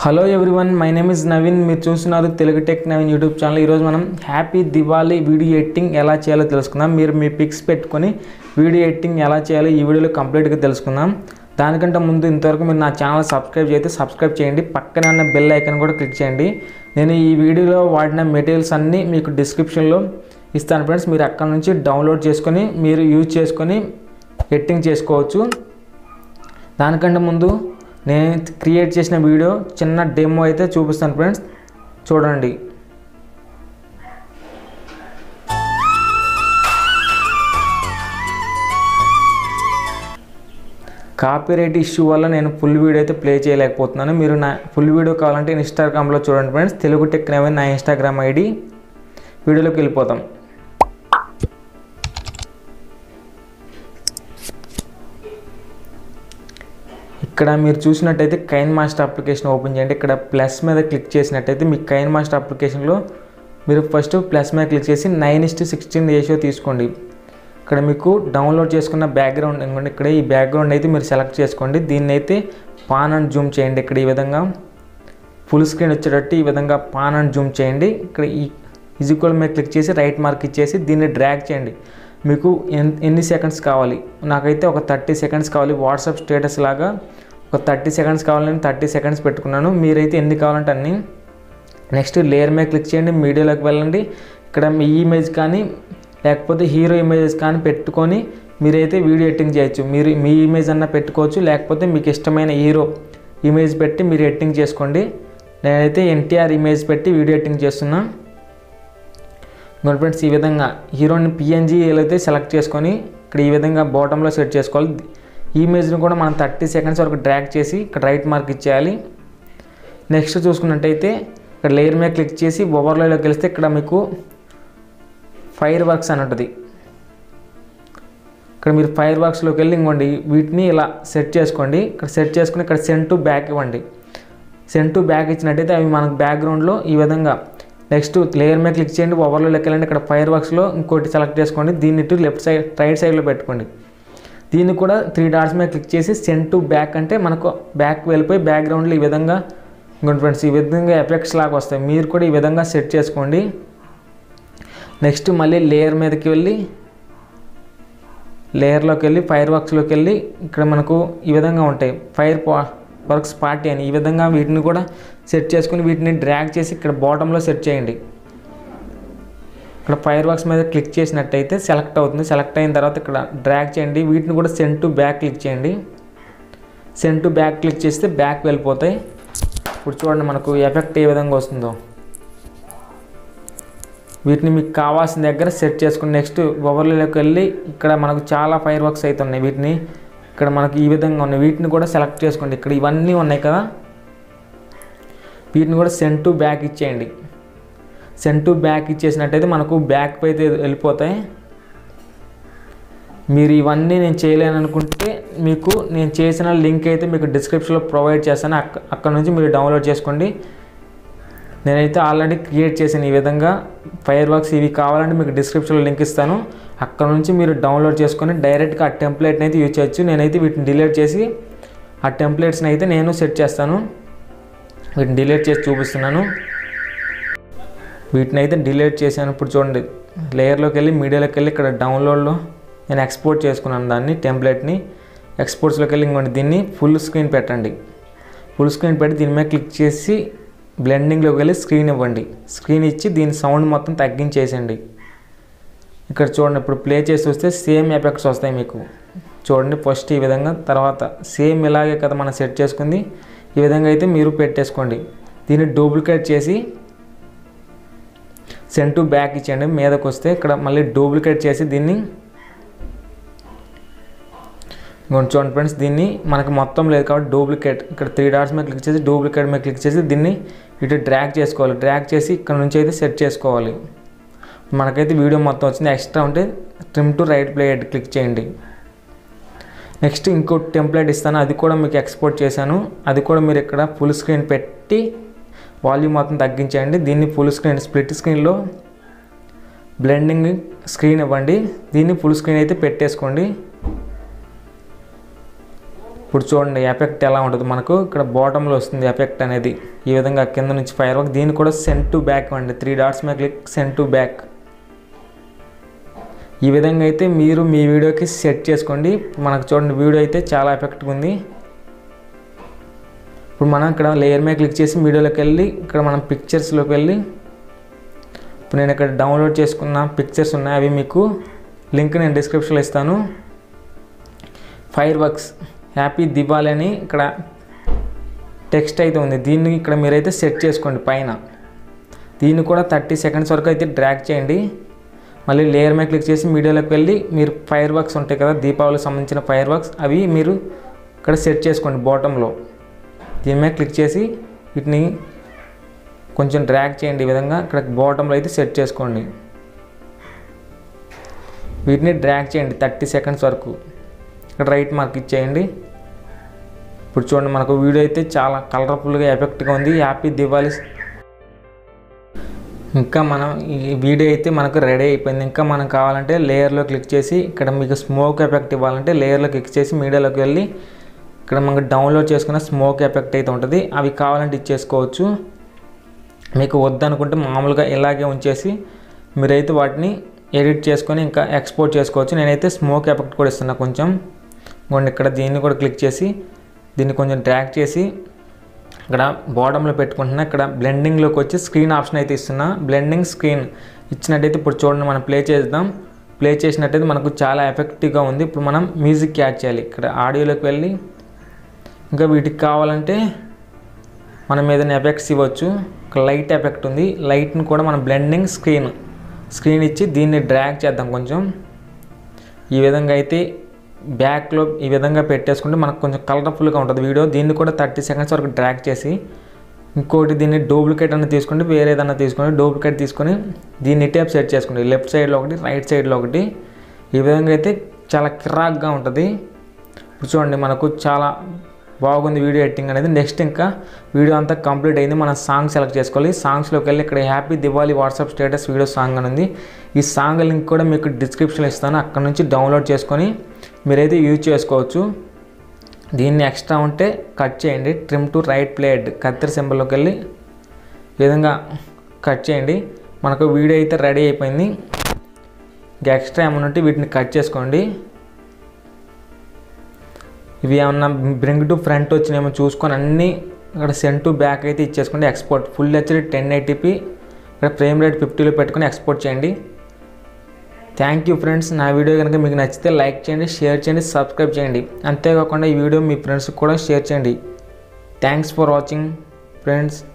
hello everyone my name is Naveen మీరు చూస్తున్నారు Telugu tech Naveen YouTube channel ఈరోజు మనం హ్యాపీ దివాళీ వీడియో ఎడిటింగ్ ఎలా చేయాలో తెలుసుకుందాం మీరు మీ పిక్స్ పెట్టుకొని వీడియో ఎడిటింగ్ ఎలా చేయాలో ఈ వీడియోలో కంప్లీట్గా తెలుసుకుందాం దానికంటే ముందు ఇంతవరకు మీరు నా ఛానల్ సబ్స్క్రైబ్ చేస్తే సబ్స్క్రైబ్ చేయండి పక్కనే ఉన్న బెల్ ఐకాన్ కూడా క్లిక్ చేయండి నేను ఈ వీడియోలో వాడిన మెటీరియల్స్ అన్నీ మీకు డిస్క్రిప్షన్లో ఇస్తాను ఫ్రెండ్స్ మీరు అక్కడ నుంచి డౌన్లోడ్ చేసుకొని మీరు యూజ్ చేసుకొని ఎడిటింగ్ చేసుకోవచ్చు దానికంటే ముందు నేను క్రియేట్ చేసిన వీడియో చిన్న డెమో అయితే చూపిస్తాను ఫ్రెండ్స్ చూడండి కాపీరైట్ ఇష్యూ వల్ల నేను ఫుల్ వీడియో అయితే ప్లే చేయలేకపోతున్నాను మీరు నా ఫుల్ వీడియో కావాలంటే ఇన్స్టాగ్రామ్లో చూడండి ఫ్రెండ్స్ తెలుగు టెక్ నవీన్ నా ఇన్స్టాగ్రామ్ ఐడి వీడియోలోకి వెళ్ళిపోతాం ఇక్కడ మీరు చూసినట్టయితే కైన్ మాస్టర్ అప్లికేషన్ ఓపెన్ చేయండి ఇక్కడ ప్లస్ మీద క్లిక్ చేసినట్టయితే మీ కైన్ మాస్టర్ అప్లికేషన్లో మీరు ఫస్ట్ ప్లస్ మీద క్లిక్ చేసి నైన్ ఇస్ట్ సిక్స్టీన్ రేషియో తీసుకోండి ఇక్కడ మీకు డౌన్లోడ్ చేసుకున్న బ్యాక్గ్రౌండ్ అనుకోండి ఇక్కడ ఈ బ్యాక్గ్రౌండ్ అయితే మీరు సెలెక్ట్ చేసుకోండి దీన్ని అయితే పాన్ అండ్ జూమ్ చేయండి ఇక్కడ ఈ విధంగా ఫుల్ స్క్రీన్ వచ్చేటట్టు ఈ విధంగా పాన్ అండ్ జూమ్ చేయండి ఇక్కడ ఈ ఈక్వల్ మీద క్లిక్ చేసి రైట్ మార్క్ ఇచ్చేసి దీన్ని డ్రాగ్ చేయండి మీకు ఎన్- ఎన్ని సెకండ్స్ కావాలి నాకైతే ఒక థర్టీ సెకండ్స్ కావాలి వాట్సాప్ స్టేటస్ లాగా ఒక థర్టీ సెకండ్స్ కావాలని థర్టీ సెకండ్స్ పెట్టుకున్నాను మీరైతే ఎన్ని కావాలంటే అన్ని నెక్స్ట్ లేయర్ మీద క్లిక్ చేయండి మీడియాలోకి వెళ్ళండి ఇక్కడ మీ ఇమేజ్ కానీ లేకపోతే హీరో ఇమేజెస్ కానీ పెట్టుకొని మీరైతే వీడియో ఎడిటింగ్ చేయొచ్చు మీరు మీ ఇమేజ్ అన్న పెట్టుకోవచ్చు లేకపోతే మీకు ఇష్టమైన హీరో ఇమేజ్ పెట్టి మీరు ఎడిటింగ్ చేసుకోండి నేనైతే ఎన్టీఆర్ ఇమేజ్ పెట్టి వీడియో ఎడిటింగ్ చేస్తున్నా ఇంకోటి ఫ్రెండ్స్ ఈ విధంగా హీరోని పిఎన్జీ అయితే సెలెక్ట్ చేసుకొని ఇక్కడ ఈ విధంగా బాటంలో సెట్ చేసుకోవాలి ఈ ఇమేజ్ని కూడా మనం థర్టీ సెకండ్స్ వరకు డ్రాగ్ చేసి ఇక్కడ రైట్ మార్క్ ఇచ్చేయాలి నెక్స్ట్ చూసుకున్నట్టయితే ఇక్కడ లేయర్ మీద క్లిక్ చేసి ఓవర్లోకి వెళ్తే ఇక్కడ మీకు ఫైర్ వర్క్స్ అని ఉంటుంది ఇక్కడ మీరు ఫైర్ వర్క్స్లోకి వెళ్ళి ఇంకోండి వీటిని ఇలా సెట్ చేసుకోండి ఇక్కడ సెట్ చేసుకుని ఇక్కడ సెండ్ టు బ్యాక్ ఇవ్వండి సెండ్ టు బ్యాక్ ఇచ్చినట్టయితే అవి మనకు బ్యాక్గ్రౌండ్లో ఈ విధంగా నెక్స్ట్ లేయర్ మీద క్లిక్ చేయండి ఓవర్లో వెళ్ళండి ఇక్కడ ఫైర్ వర్క్స్లో ఇంకోటి సెలెక్ట్ చేసుకోండి దీన్ని ఇటు లెఫ్ట్ సైడ్ రైట్ సైడ్లో పెట్టుకోండి దీన్ని కూడా త్రీ డాట్స్ మీద క్లిక్ చేసి సెండ్ టు బ్యాక్ అంటే మనకు బ్యాక్ వెళ్ళిపోయి బ్యాక్గ్రౌండ్లో ఈ విధంగా ఇంకోటి ఫ్రెండ్స్ ఈ విధంగా ఎఫెక్ట్స్ లాగా వస్తాయి మీరు కూడా ఈ విధంగా సెట్ చేసుకోండి నెక్స్ట్ మళ్ళీ లేయర్ మీదకి వెళ్ళి లేయర్లోకి వెళ్ళి ఫైర్ వర్క్స్లోకి వెళ్ళి ఇక్కడ మనకు ఈ విధంగా ఉంటాయి ఫైర్ వర్క్స్ పార్టీ అని ఈ విధంగా వీటిని కూడా సెట్ చేసుకుని వీటిని డ్రాగ్ చేసి ఇక్కడ బాటంలో సెట్ చేయండి ఇక్కడ ఫైర్ వర్క్స్ మీద క్లిక్ చేసినట్టయితే సెలెక్ట్ అవుతుంది సెలెక్ట్ అయిన తర్వాత ఇక్కడ డ్రాగ్ చేయండి వీటిని కూడా సెండ్ టు బ్యాక్ క్లిక్ చేయండి సెండ్ టు బ్యాక్ క్లిక్ చేస్తే బ్యాక్ వెళ్ళిపోతాయి ఇప్పుడు చూడండి మనకు ఎఫెక్ట్ ఏ విధంగా వస్తుందో వీటిని మీకు కావాల్సిన దగ్గర సెట్ చేసుకుని నెక్స్ట్ ఓవర్లోకి వెళ్ళి ఇక్కడ మనకు చాలా ఫైర్ వర్క్స్ అయితే ఉన్నాయి వీటిని ఇక్కడ మనకు ఈ విధంగా ఉన్నాయి వీటిని కూడా సెలెక్ట్ చేసుకోండి ఇక్కడ ఇవన్నీ ఉన్నాయి కదా వీటిని కూడా సెండ్ టు బ్యాక్ ఇచ్చేయండి సెండ్ టు బ్యాక్ ఇచ్చేసినట్టయితే మనకు బ్యాక్ అయితే వెళ్ళిపోతాయి మీరు ఇవన్నీ నేను చేయలేను అనుకుంటే మీకు నేను చేసిన లింక్ అయితే మీకు డిస్క్రిప్షన్లో ప్రొవైడ్ చేస్తాను అక్క అక్కడ నుంచి మీరు డౌన్లోడ్ చేసుకోండి నేనైతే ఆల్రెడీ క్రియేట్ చేశాను ఈ విధంగా ఫైర్ వర్క్స్ ఇవి కావాలంటే మీకు డిస్క్రిప్షన్లో లింక్ ఇస్తాను అక్కడ నుంచి మీరు డౌన్లోడ్ చేసుకొని డైరెక్ట్గా ఆ టెంప్లెట్ని అయితే యూజ్ చేయొచ్చు నేనైతే వీటిని డిలీట్ చేసి ఆ టెంప్లెట్స్ని అయితే నేను సెట్ చేస్తాను వీటిని డిలీట్ చేసి చూపిస్తున్నాను వీటిని అయితే డిలీట్ చేశాను ఇప్పుడు చూడండి లేయర్లోకి వెళ్ళి మీడియాలోకి వెళ్ళి ఇక్కడ డౌన్లోడ్లో నేను ఎక్స్పోర్ట్ చేసుకున్నాను దాన్ని టెంప్లెట్ని ఎక్స్పోర్ట్స్లోకి వెళ్ళి ఇంకోండి దీన్ని ఫుల్ స్క్రీన్ పెట్టండి ఫుల్ స్క్రీన్ పెట్టి దీని మీద క్లిక్ చేసి బ్లెండింగ్లోకి వెళ్ళి స్క్రీన్ ఇవ్వండి స్క్రీన్ ఇచ్చి దీని సౌండ్ మొత్తం తగ్గించేసండి ఇక్కడ చూడండి ఇప్పుడు ప్లే చేసి చూస్తే సేమ్ ఎఫెక్ట్స్ వస్తాయి మీకు చూడండి ఫస్ట్ ఈ విధంగా తర్వాత సేమ్ ఇలాగే కదా మనం సెట్ చేసుకుంది ఈ విధంగా అయితే మీరు పెట్టేసుకోండి దీన్ని డూప్లికేట్ చేసి సెండ్ టు బ్యాక్ ఇచ్చేయండి మీదకి వస్తే ఇక్కడ మళ్ళీ డూప్లికేట్ చేసి దీన్ని ఇంకొంచెం చూడండి ఫ్రెండ్స్ దీన్ని మనకి మొత్తం లేదు కాబట్టి డూప్లికేట్ ఇక్కడ త్రీ డాట్స్ మీద క్లిక్ చేసి డూప్లికేట్ మీద క్లిక్ చేసి దీన్ని ఇటు డ్రాగ్ చేసుకోవాలి డ్రాగ్ చేసి ఇక్కడ నుంచి అయితే సెట్ చేసుకోవాలి మనకైతే వీడియో మొత్తం వచ్చింది ఎక్స్ట్రా ఉంటే trim to right play click చేయండి నెక్స్ట్ ఇంకో టెంప్లెట్ ఇస్తాను అది కూడా మీకు ఎక్స్పోర్ట్ చేశాను అది కూడా మీరు ఇక్కడ ఫుల్ స్క్రీన్ పెట్టి వాల్యూమ్ మొత్తం తగ్గించేయండి దీన్ని ఫుల్ స్క్రీన్ స్ప్లిట్ స్క్రీన్లో బ్లెండింగ్ స్క్రీన్ ఇవ్వండి దీన్ని ఫుల్ స్క్రీన్ అయితే పెట్టేసుకోండి ఇప్పుడు చూడండి ఎఫెక్ట్ ఎలా ఉంటుంది మనకు ఇక్కడ బాటంలో వస్తుంది ఎఫెక్ట్ అనేది ఈ విధంగా కింద నుంచి ఫైర్ వర్క్ దీన్ని కూడా సెండ్ టు బ్యాక్ అండి త్రీ డాట్స్ మీద క్లిక్ సెండ్ టు బ్యాక్ ఈ విధంగా అయితే మీరు మీ వీడియోకి సెట్ చేసుకోండి మనకు చూడండి వీడియో అయితే చాలా ఎఫెక్ట్గా ఉంది ఇప్పుడు మనం ఇక్కడ లేయర్ మీద క్లిక్ చేసి వీడియోలోకి వెళ్ళి ఇక్కడ మనం పిక్చర్స్లోకి వెళ్ళి ఇప్పుడు నేను ఇక్కడ డౌన్లోడ్ చేసుకున్న పిక్చర్స్ ఉన్నాయి అవి మీకు లింక్ నేను డిస్క్రిప్షన్లో ఇస్తాను ఫైర్ వర్క్స్ హ్యాపీ దివాళీ అని ఇక్కడ టెక్స్ట్ అయితే ఉంది దీన్ని ఇక్కడ మీరైతే సెట్ చేసుకోండి పైన దీన్ని కూడా థర్టీ సెకండ్స్ వరకు అయితే డ్రాగ్ చేయండి మళ్ళీ లేయర్ మీద క్లిక్ చేసి మీడియాలోకి వెళ్ళి మీరు ఫైర్ వర్క్స్ ఉంటాయి కదా దీపావళికి సంబంధించిన ఫైర్ వర్క్స్ అవి మీరు ఇక్కడ సెట్ చేసుకోండి బాటంలో దీని మీద క్లిక్ చేసి వీటిని కొంచెం డ్రాగ్ చేయండి ఈ విధంగా ఇక్కడ బాటంలో అయితే సెట్ చేసుకోండి వీటిని డ్రాగ్ చేయండి థర్టీ సెకండ్స్ వరకు ఇక్కడ రైట్ మార్క్ ఇచ్చేయండి ఇప్పుడు చూడండి మనకు వీడియో అయితే చాలా కలర్ఫుల్గా ఎఫెక్ట్గా ఉంది హ్యాపీ దివాళీ ఇంకా మనం ఈ వీడియో అయితే మనకు రెడీ అయిపోయింది ఇంకా మనం కావాలంటే లేయర్లో క్లిక్ చేసి ఇక్కడ మీకు స్మోక్ ఎఫెక్ట్ ఇవ్వాలంటే లేయర్లో క్లిక్ చేసి మీడియాలోకి వెళ్ళి ఇక్కడ మనకు డౌన్లోడ్ చేసుకున్న స్మోక్ ఎఫెక్ట్ అయితే ఉంటుంది అవి కావాలంటే ఇచ్చేసుకోవచ్చు మీకు వద్దనుకుంటే మామూలుగా ఇలాగే ఉంచేసి మీరైతే వాటిని ఎడిట్ చేసుకొని ఇంకా ఎక్స్పోర్ట్ చేసుకోవచ్చు నేనైతే స్మోక్ ఎఫెక్ట్ కూడా ఇస్తున్నా కొంచెం ఇంకోండి ఇక్కడ దీన్ని కూడా క్లిక్ చేసి దీన్ని కొంచెం డ్రాగ్ చేసి ఇక్కడ బాటంలో పెట్టుకుంటున్నా ఇక్కడ బ్లెండింగ్లోకి వచ్చి స్క్రీన్ ఆప్షన్ అయితే ఇస్తున్నా బ్లెండింగ్ స్క్రీన్ ఇచ్చినట్టయితే ఇప్పుడు చూడండి మనం ప్లే చేద్దాం ప్లే చేసినట్టయితే మనకు చాలా ఎఫెక్టివ్గా ఉంది ఇప్పుడు మనం మ్యూజిక్ యాడ్ చేయాలి ఇక్కడ ఆడియోలోకి వెళ్ళి ఇంకా వీటికి కావాలంటే మనం ఏదైనా ఎఫెక్ట్స్ ఇవ్వచ్చు ఒక లైట్ ఎఫెక్ట్ ఉంది లైట్ని కూడా మనం బ్లెండింగ్ స్క్రీన్ స్క్రీన్ ఇచ్చి దీన్ని డ్రాగ్ చేద్దాం కొంచెం ఈ విధంగా అయితే బ్యాక్లో ఈ విధంగా పెట్టేసుకుంటే మనకు కొంచెం కలర్ఫుల్గా ఉంటుంది వీడియో దీన్ని కూడా థర్టీ సెకండ్స్ వరకు డ్రాగ్ చేసి ఇంకోటి దీన్ని డూప్లికేట్ అన్న తీసుకుంటే వేరే ఏదన్నా తీసుకొని డూప్లికేట్ తీసుకొని దీన్ని టైప్ సెట్ చేసుకోండి లెఫ్ట్ సైడ్లో ఒకటి రైట్ సైడ్లో ఒకటి ఈ విధంగా అయితే చాలా కిరాక్గా ఉంటుంది ఇప్పుడు చూడండి మనకు చాలా బాగుంది వీడియో ఎడిటింగ్ అనేది నెక్స్ట్ ఇంకా వీడియో అంతా కంప్లీట్ అయింది మనం సాంగ్ సెలెక్ట్ చేసుకోవాలి సాంగ్స్లోకి వెళ్ళి ఇక్కడ happy Diwali WhatsApp status video song అని ఉంది ఈ సాంగ్ లింక్ కూడా మీకు డిస్క్రిప్షన్లో ఇస్తాను అక్కడ నుంచి డౌన్లోడ్ చేసుకొని మీరైతే యూజ్ చేసుకోవచ్చు దీన్ని ఎక్స్ట్రా ఉంటే కట్ చేయండి ట్రిమ్ టు రైట్ ప్లేట్ కత్తెర సింబల్లోకి వెళ్ళి ఈ విధంగా కట్ చేయండి మనకు వీడియో అయితే రెడీ అయిపోయింది ఇంకా ఎక్స్ట్రా ఏమైనా ఉంటే వీటిని కట్ చేసుకోండి ఇవి ఏమన్నా బ్రింగ్ టు ఫ్రంట్ వచ్చినేమో చూసుకొని అన్నీ ఇక్కడ సెండ్ టు బ్యాక్ అయితే ఇచ్చేసుకోండి export full HD ten eighty p ఇక్కడ ఫ్రేమ్ రేట్ ఫిఫ్టీలో పెట్టుకొని ఎక్స్పోర్ట్ చేయండి థ్యాంక్ యూ ఫ్రెండ్స్ నా వీడియో కనుక మీకు నచ్చితే లైక్ చేయండి షేర్ చేయండి సబ్స్క్రైబ్ చేయండి అంతేకాకుండా ఈ వీడియో మీ ఫ్రెండ్స్కి కూడా షేర్ చేయండి థ్యాంక్స్ ఫర్ వాచింగ్ ఫ్రెండ్స్